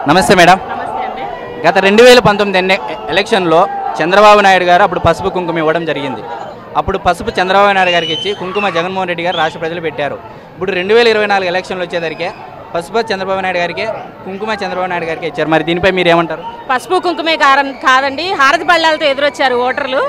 నమస్తే మేడం నమస్తే అండి గత రెండు వేల పంతొమ్మిది ఎన్ని ఎలక్షన్లో చంద్రబాబు నాయుడు గారు అప్పుడు పసుపు కుంకుమ ఇవ్వడం జరిగింది అప్పుడు పసుపు చంద్రబాబు నాయుడు గారికి ఇచ్చి కుంకుమ జగన్మోహన్ రెడ్డి గారు రాష్ట్ర ప్రజలు పెట్టారు ఇప్పుడు రెండు వేల ఇరవై నాలుగు ఎలక్షన్లు వచ్చేసరికి పసుపు చంద్రబాబు నాయుడు గారికి కుంకుమ చంద్రబాబు నాయుడు గారికి ఇచ్చారు మరి దీనిపై మీరు ఏమంటారు పసుపు కుంకుమే కారం కాదండి హారతి బళ్ళాలతో ఎదురొచ్చారు ఓటర్లు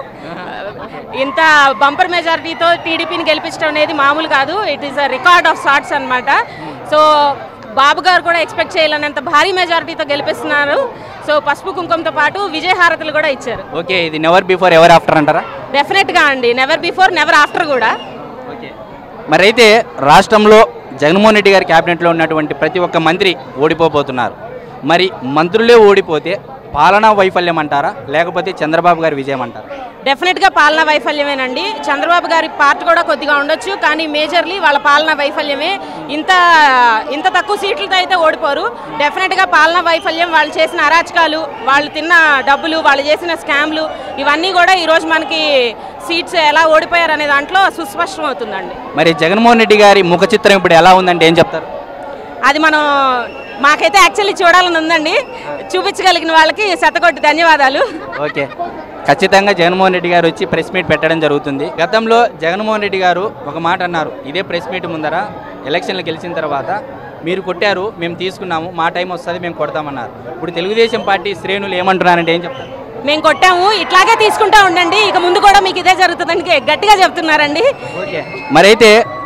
ఇంత బంపర్ మెజారిటీతో టీడీపీని గెలిపించడం అనేది మామూలు కాదు it is a record of sorts అన్నమాట సో బాబు గారు కూడా ఎక్స్పెక్ట్ చేయలేనంత భారీ మెజారిటీతో గెలిపిస్తున్నారు సో పసుపు కుంకుమతో పాటు విజయ హారతులు కూడా ఇచ్చారు ఓకే ఇది నెవర్ బిఫోర్ ఎవర్ ఆఫ్టర్ అంటారా డెఫినెట్గా అండి నెవర్ బిఫోర్ నెవర్ ఆఫ్టర్ కూడా ఓకే మరి అయితే రాష్ట్రంలో జగన్మోహన్ రెడ్డి గారి క్యాబినెట్లో ఉన్నటువంటి ప్రతి ఒక్క మంత్రి ఓడిపోబోతున్నారు మరి మంత్రులే ఓడిపోతే పాలనా వైఫల్యం అంటారా లేకపోతే చంద్రబాబు గారి విజయం అంటారా డెఫినెట్గా పాలనా వైఫల్యమేనండి చంద్రబాబు గారి పార్ట్ కూడా కొద్దిగా ఉండొచ్చు కానీ మేజర్లీ వాళ్ళ పాలనా వైఫల్యమే ఇంత ఇంత తక్కువ సీట్లతో అయితే ఓడిపోరు డెఫినెట్గా పాలనా వైఫల్యం వాళ్ళు చేసిన అరాచకాలు వాళ్ళు తిన్న డబ్బులు వాళ్ళు చేసిన స్కామ్లు ఇవన్నీ కూడా ఈరోజు మనకి సీట్స్ ఎలా ఓడిపోయారు అనే దాంట్లో సుస్పష్టం అవుతుందండి మరి జగన్మోహన్ రెడ్డి గారి ముఖ చిత్రం ఇప్పుడు ఎలా ఉందంటే ఏం చెప్తారు అది మనం మాకైతే యాక్చువల్లీ చూడాలని ఉందండి చూపించగలిగిన వాళ్ళకి శతకొట్టి ధన్యవాదాలు ఓకే ఖచ్చితంగా జగన్మోహన్ రెడ్డి గారు వచ్చి ప్రెస్ మీట్ పెట్టడం జరుగుతుంది గతంలో జగన్మోహన్ రెడ్డి గారు ఒక మాట అన్నారు ఇదే ప్రెస్ మీట్ ముందర ఎలక్షన్లు గెలిచిన తర్వాత మీరు కొట్టారు మేము తీసుకున్నాము మా టైం వస్తుంది మేము కొడతామన్నారు ఇప్పుడు తెలుగుదేశం పార్టీ శ్రేణులు ఏమంటున్నారంటే ఏం చెప్తారు మేము కొట్టాము ఇట్లాగే తీసుకుంటా ఉండండి ఇక ముందు కూడా మీకు ఇదే జరుగుతుందని గట్టిగా చెప్తున్నారండి ఓకే మరైతే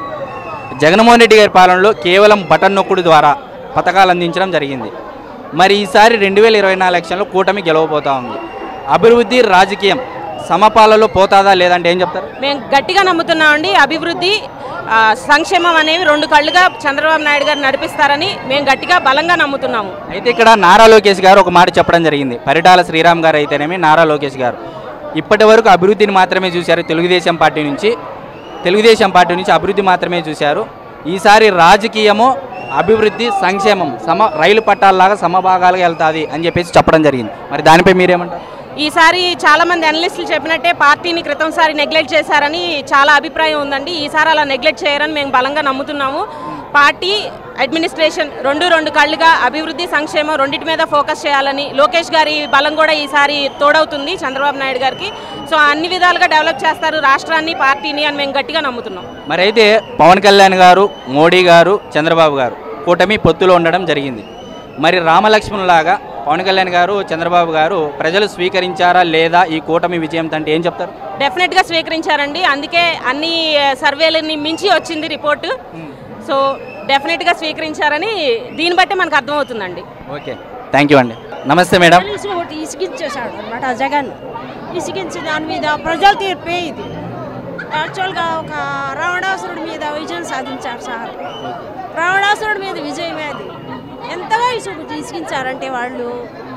జగన్మోహన్ రెడ్డి గారి పాలనలో కేవలం బటన్ నొక్కుడు ద్వారా పథకాలు అందించడం జరిగింది మరి ఈసారి రెండు వేల ఇరవై నాలుగు ఎలక్షన్లో కూటమి గెలవబోతా ఉంది అభివృద్ధి రాజకీయం సమపాలలో పోతాదా లేదంటే ఏం చెప్తారు మేము గట్టిగా నమ్ముతున్నామండి అభివృద్ధి ఆ, సంక్షేమం అనేవి రెండు కళ్ళుగా చంద్రబాబు నాయుడు గారు నడిపిస్తారని మేము గట్టిగా బలంగా నమ్ముతున్నాము అయితే ఇక్కడ నారా లోకేష్ గారు ఒక మాట చెప్పడం జరిగింది పరిటాల శ్రీరామ్ గారు అయితేనేమి నారా లోకేష్ గారు ఇప్పటి వరకు అభివృద్ధిని మాత్రమే చూశారు తెలుగుదేశం పార్టీ నుంచి తెలుగుదేశం పార్టీ నుంచి అభివృద్ధి మాత్రమే చూశారు ఈసారి రాజకీయము అభివృద్ధి సంక్షేమం సమ రైలు పట్టాలలాగా సమభాగాలుగా వెళ్తాది అని చెప్పేసి చెప్పడం జరిగింది మరి దానిపై మీరేమంటారు ఈసారి చాలా మంది అనలిస్టులు చెప్పినట్టే పార్టీని క్రితంసారి నెగ్లెక్ట్ చేశారని చాలా అభిప్రాయం ఉందండి ఈసారి అలా నెగ్లెక్ట్ చేయరని మేము బలంగా నమ్ముతున్నాము పార్టీ అడ్మినిస్ట్రేషన్ రెండు రెండు కళ్ళుగా అభివృద్ధి సంక్షేమం రెండింటి మీద ఫోకస్ చేయాలని లోకేష్ గారి బలం కూడా ఈసారి తోడవుతుంది చంద్రబాబు నాయుడు గారికి సో అన్ని విధాలుగా డెవలప్ చేస్తారు రాష్ట్రాన్ని పార్టీని అని మేము గట్టిగా నమ్ముతున్నాం మరి అయితే పవన్ కళ్యాణ్ గారు మోడీ గారు చంద్రబాబు గారు కూటమి పొత్తులో ఉండడం జరిగింది మరి రామలక్ష్మణ్ లాగా పవన్ కళ్యాణ్ గారు చంద్రబాబు గారు ప్రజలు స్వీకరించారా లేదా ఈ కూటమి విజయం అంటే ఏం చెప్తారు డెఫినెట్గా స్వీకరించారండి అందుకే అన్ని సర్వేలని మించి వచ్చింది రిపోర్టు సో డెఫినెట్గా స్వీకరించారని దీన్ని బట్టి మనకు అర్థమవుతుందండి ఓకే థ్యాంక్ యూ అండి నమస్తే మేడం పోలీసు ఒకటి ఇసిగించేశాడు అనమాట జగన్ ఇసిగించి దాని మీద ప్రజల తీర్పే ఇది యాక్చువల్గా ఒక రావణాసురుడి మీద విజయం సాధించారు సార్ రావణాసురుడి మీద విజయమే అది ఎంతగా ఇసుగు ఇసిగించారంటే వాళ్ళు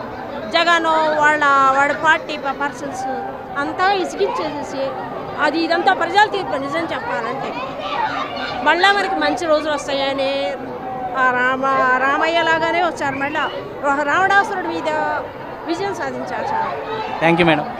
జగన్ వాళ్ళ వాళ్ళ పార్టీ పర్సన్స్ అంతగా ఇసిగించేసేసి అది ఇదంతా ప్రజల తీర్పు నిజం చెప్పాలంటే మళ్ళా మనకి మంచి రోజులు వస్తాయని ఆ రామ రామయ్య లాగానే వచ్చారు మళ్ళా రావణాసురుడి మీద విజయం సాధించారు సార్ థ్యాంక్ యూ మేడం